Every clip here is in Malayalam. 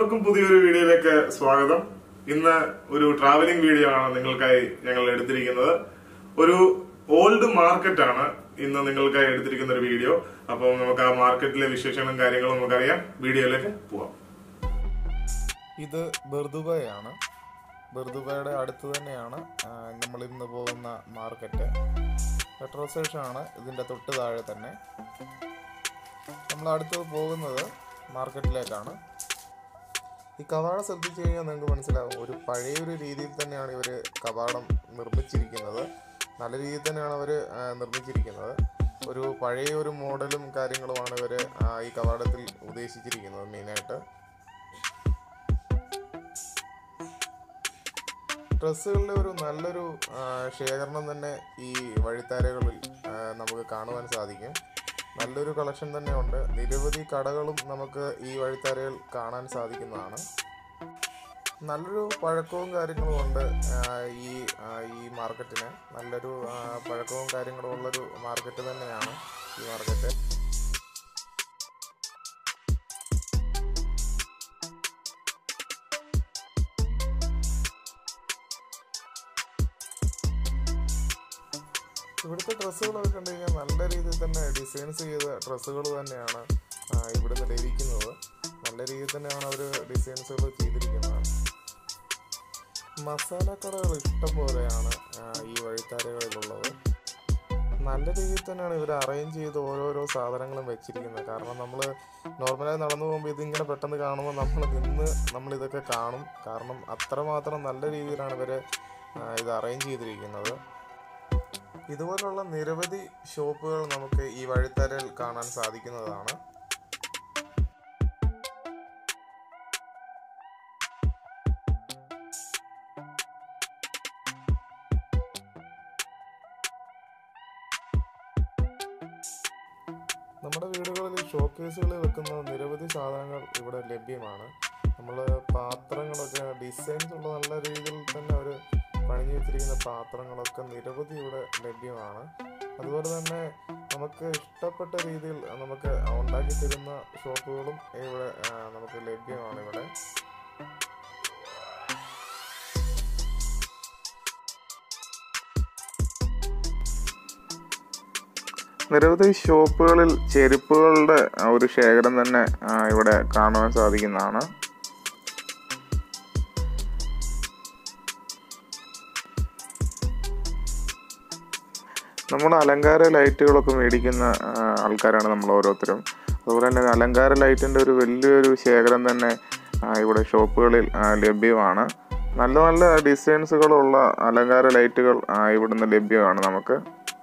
എല്ലാവർക്കും പുതിയൊരു വീഡിയോയിലേക്ക് സ്വാഗതം ഇന്ന് ഒരു ട്രാവലിംഗ് വീഡിയോ ആണ് നിങ്ങൾക്കായി ഞങ്ങൾ എടുത്തിരിക്കുന്നത് ഒരു ഓൾഡ് മാർക്കറ്റ് ആണ് ഇന്ന് നിങ്ങൾക്കായി എടുത്തിരിക്കുന്ന ഒരു വീഡിയോ അപ്പോൾ നമുക്ക് ആ മാർക്കറ്റിലെ വിശേഷങ്ങളും കാര്യങ്ങളും നമുക്കറിയാം വീഡിയോയിലേക്ക് പോവാം ഇത് ബർദുബയാണ് ബർദുബയുടെ അടുത്ത് തന്നെയാണ് ആ, നമ്മൾ ഇന്ന് പോകുന്ന മാർക്കറ്റ് പെട്രോൾ സ്റ്റേഷനാണ് ഇതിൻ്റെ തൊട്ട് താഴെ തന്നെ നമ്മൾ അടുത്ത് പോകുന്നത് മാർക്കറ്റിലേക്കാണ് ഈ കവാടം ശ്രദ്ധിച്ചു കഴിഞ്ഞാൽ നിങ്ങൾക്ക് മനസ്സിലാവും ഒരു പഴയൊരു രീതിയിൽ തന്നെയാണ് ഇവർ കവാടം നിർമ്മിച്ചിരിക്കുന്നത് നല്ല രീതിയിൽ തന്നെയാണ് അവർ നിർമ്മിച്ചിരിക്കുന്നത് ഒരു പഴയ ഒരു മോഡലും കാര്യങ്ങളുമാണ് ഇവർ ഈ കവാടത്തിൽ ഉദ്ദേശിച്ചിരിക്കുന്നത് മെയിനായിട്ട് ഡ്രസ്സുകളുടെ ഒരു നല്ലൊരു ആ, ശേഖരണം തന്നെ ഈ വഴിത്താരകളിൽ ആ, നമുക്ക് കാണുവാൻ സാധിക്കും നല്ലൊരു കളക്ഷൻ തന്നെയുണ്ട് നിരവധി കടകളും നമുക്ക് ഈ വഴിത്താരയിൽ കാണാൻ സാധിക്കുന്നതാണ് നല്ലൊരു പഴക്കവും കാര്യങ്ങളും ഉണ്ട് ആ, ഈ ആ, ഈ മാർക്കറ്റിന് നല്ലൊരു ആ, പഴക്കവും കാര്യങ്ങളും ഉള്ളൊരു മാർക്കറ്റ് തന്നെയാണ് ഈ മാർക്കറ്റ് ഇവിടുത്തെ ഡ്രസ്സുകളൊക്കെ കണ്ടു കഴിഞ്ഞാൽ നല്ല രീതിയിൽ തന്നെ ഡിസൈൻസ് ചെയ്ത ഡ്രസ്സുകൾ തന്നെയാണ് ആ, ഇവിടുന്ന് ലഭിക്കുന്നത് നല്ല രീതിയിൽ തന്നെയാണ് അവർ ഡിസൈൻസുകൾ ചെയ്തിരിക്കുന്നത് മസാല കടകൾ ഇഷ്ടം പോലെയാണ് ആ, ഈ വഴിത്താരകളിലുള്ളത് നല്ല രീതിയിൽ തന്നെയാണ് ഇവർ അറേഞ്ച് ചെയ്ത് ഓരോരോ സാധനങ്ങളും വെച്ചിരിക്കുന്നത് കാരണം നമ്മൾ നോർമലായി നടന്നു പോകുമ്പോൾ ഇതിങ്ങനെ പെട്ടെന്ന് കാണുമ്പോൾ നമ്മൾ നിന്ന് നമ്മൾ ഇതൊക്കെ കാണും കാരണം അത്രമാത്രം നല്ല രീതിയിലാണ് ഇവർ ഇത് അറേഞ്ച് ചെയ്തിരിക്കുന്നത് ഇതുപോലുള്ള നിരവധി ഷോപ്പുകൾ നമുക്ക് ഈ വഴിത്തരയിൽ കാണാൻ സാധിക്കുന്നതാണ് നമ്മുടെ വീടുകളിൽ ഷോക്കേസുകളിൽ വെക്കുന്ന നിരവധി സാധനങ്ങൾ ഇവിടെ ലഭ്യമാണ് നമ്മൾ പാത്രങ്ങളൊക്കെ ഡിസൈൻസ് ഉള്ള നല്ല രീതിയിൽ തന്നെ അവർ പണിഞ്ഞു വെച്ചിരിക്കുന്ന പാത്രങ്ങളൊക്കെ നിരവധി ഇവിടെ ലഭ്യമാണ് അതുപോലെ തന്നെ നമുക്ക് ഇഷ്ടപ്പെട്ട രീതിയിൽ നമുക്ക് ഉണ്ടാക്കി തരുന്ന ഷോപ്പുകളും ഇവിടെ ആ, നമുക്ക് ലഭ്യമാണ് ഇവിടെ നിരവധി ഷോപ്പുകളിൽ ചെരുപ്പുകളുടെ ആ ഒരു ശേഖരം തന്നെ ആ, ഇവിടെ കാണുവാൻ സാധിക്കുന്നതാണ് നമ്മൾ അലങ്കാര ലൈറ്റുകളൊക്കെ മേടിക്കുന്ന ആ, ആൾക്കാരാണ് നമ്മൾ ഓരോരുത്തരും അതുപോലെ തന്നെ അലങ്കാര ലൈറ്റിൻ്റെ ഒരു വലിയൊരു ശേഖരം തന്നെ ആ, ഇവിടെ ഷോപ്പുകളിൽ ആ, ലഭ്യമാണ് നല്ല നല്ല ഡിസൈൻസുകളുള്ള അലങ്കാര ലൈറ്റുകൾ ആ, ഇവിടുന്ന് ലഭ്യമാണ് നമുക്ക്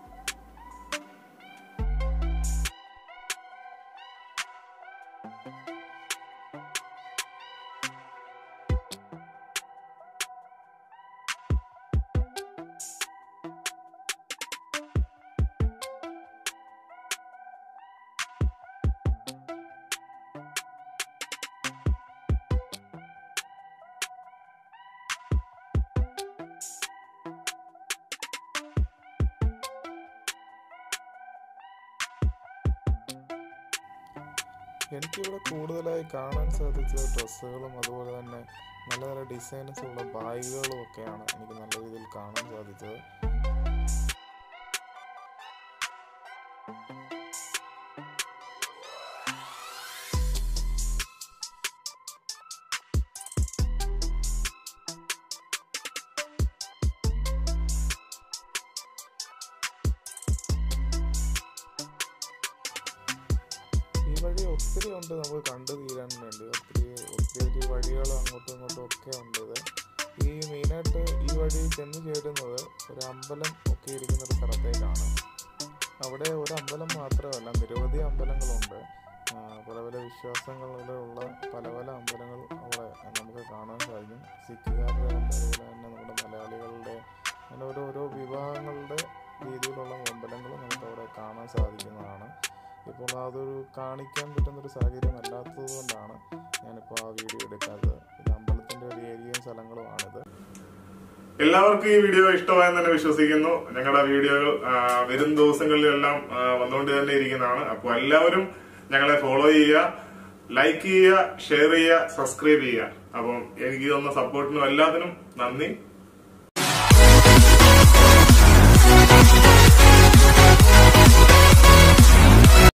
എനിക്കിവിടെ കൂടുതലായി കാണാൻ സാധിച്ചത് ഡ്രസ്സുകളും അതുപോലെ തന്നെ നല്ല നല്ല ഡിസൈൻസ് ഉള്ള ബാഗുകളും ഒക്കെയാണ് എനിക്ക് നല്ല രീതിയിൽ കാണാൻ സാധിച്ചത് ഈ വഴി ഒത്തിരി ഉണ്ട് നമുക്ക് കണ്ടു തീരാൻ വേണ്ടി ഒത്തിരി ഒത്തിരി വഴികൾ അങ്ങോട്ടും ഇങ്ങോട്ടും ഒക്കെ ഉണ്ട് ഇത് ഈ മെയിനായിട്ട് ഈ വഴി ചെന്ന് ചേരുന്നത് ഒരു അമ്പലം ഒക്കെ ഇരിക്കുന്ന ഒരു സ്ഥലത്തേക്കാണ് അവിടെ ഒരു അമ്പലം മാത്രമല്ല നിരവധി അമ്പലങ്ങളുണ്ട് ആ, പല പല വിശ്വാസങ്ങളിലുള്ള പല പല അമ്പലങ്ങൾ അവിടെ നമുക്ക് കാണാൻ സാധിക്കും സിഖുകാരുടെ ഉണ്ട് അതുപോലെ തന്നെ നമ്മുടെ മലയാളികളുടെ അങ്ങനെ ഓരോ ഓരോ വിഭാഗങ്ങളുടെ രീതിയിലുള്ള അമ്പലങ്ങളും നമുക്ക് അവിടെ കാണാൻ സാധിക്കുന്നതാണ് ഇപ്പോൾ അതൊരു കാണിക്കാൻ പറ്റുന്നൊരു സാഹചര്യം അല്ലാത്തത് കൊണ്ടാണ് ഞാനിപ്പോൾ ആ വീഡിയോ എടുക്കാത്തത് ഇത് അമ്പലത്തിൻ്റെ ഒരു ഏരിയയും സ്ഥലങ്ങളുമാണിത് എല്ലാവർക്കും ഈ വീഡിയോ ഇഷ്ടമായെന്ന് തന്നെ വിശ്വസിക്കുന്നു ഞങ്ങളുടെ വീഡിയോകൾ ആ, വരും ദിവസങ്ങളിലെല്ലാം ആ, വന്നുകൊണ്ട് തന്നെ ഇരിക്കുന്നതാണ് അപ്പോൾ എല്ലാവരും ഞങ്ങളെ ഫോളോ ചെയ്യുക ലൈക്ക് ചെയ്യുക ഷെയർ ചെയ്യുക സബ്സ്ക്രൈബ് ചെയ്യുക അപ്പം എനിക്ക് തന്ന സപ്പോർട്ടിനും എല്ലാത്തിനും നന്ദി